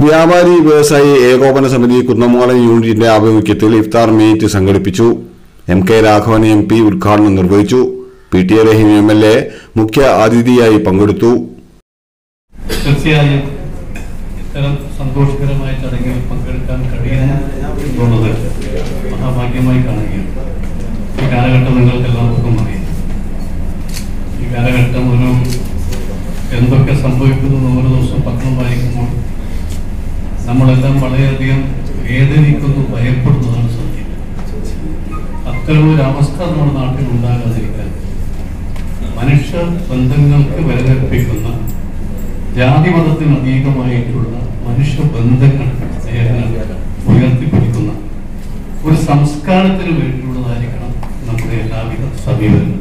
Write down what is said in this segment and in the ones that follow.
വ്യാപാരി വ്യവസായി ഏകോപന സമിതി കുന്നമംഗലം യൂണിറ്റിന്റെ ആഭിമുഖ്യത്തിൽ ഇഫ്താർ മീറ്റ് സംഘടിപ്പിച്ചു M K Raghavan M P ഉദ്ഘാടനം നിർവഹിച്ചു P T A Raheem M L A മുഖ്യ അതിഥിയായി പങ്കെടുത്തു തീർച്ചയായും ഇത്തരം സന്തോഷകരമായ ചടങ്ങിൽ പങ്കെടുക്കാൻ കഴിയുന്നു എന്നുള്ളത് മഹാഭാഗ്യമായി കാണുകയാണ് ഈ കാലഘട്ടം നിങ്ങൾക്ക് എല്ലാവർക്കും അറിയാം ഈ കാലഘട്ടം ഒരു എന്തൊക്കെ സംഭവിക്കുന്നു എന്ന് ഓരോ ദിവസവും പത്രം വായിക്കുമ്പോൾ നമ്മളെല്ലാം വളരെയധികം വേദനിക്കുന്നു ഭയപ്പെടുന്നതാണ് സത്യം അത്തരം ഒരു അവസ്ഥ നമ്മുടെ നാട്ടിൽ ഉണ്ടാകാതിരിക്കാൻ മനുഷ്യ ബന്ധങ്ങൾക്ക് വിലകൽപ്പിക്കുന്ന ജാതി മതത്തിന് അതീതമായിട്ടുള്ള മനുഷ്യ ബന്ധങ്ങൾ സ്നേഹങ്ങൾ ഉയർത്തിപ്പിടിക്കുന്ന ഒരു സംസ്കാരത്തിന് വേണ്ടിയുള്ളതായിരിക്കണം നമ്മുടെ എല്ലാവിധ സമീപനങ്ങളും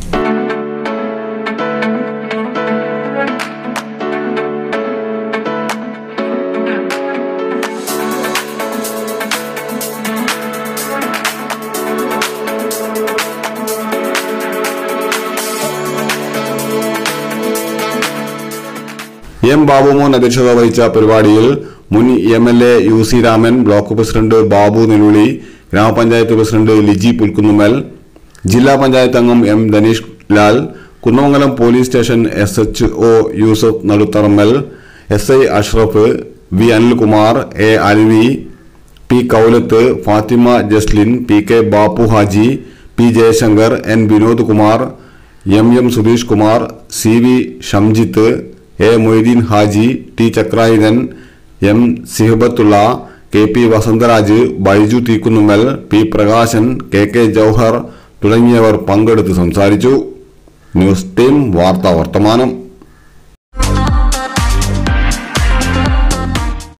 എം ബാബുമോൻ അധ്യക്ഷത വഹിച്ച പരിപാടിയിൽ മുൻ M L A U C Raman block president Babu Nelluli ഗ്രാമപഞ്ചായത്ത് പ്രസിഡന്റ് ലിജി പുൽക്കുന്നുമൽ ജില്ലാ പഞ്ചായത്ത് അംഗം M Dhaneesh Lal Kunnamangalam police station S H O Yusuf Naduthrammal S I Ashraf V Anilkumar A Alvi P Kaulath Fathima Jaslin P K Bappu Haji P Jayashankar N Vinod Kumar M M Sudheesh Kumar C V Shamjith A Moideen Haji T Chakrayudhan M Sihabathulla K P Vasantharaj Baiju തീക്കുന്നുമ്മൽ P Prakashan K K Jouhar തുടങ്ങിയവർ പങ്കെടുത്ത് സംസാരിച്ചു news team വാർത്താ വർത്തമാനം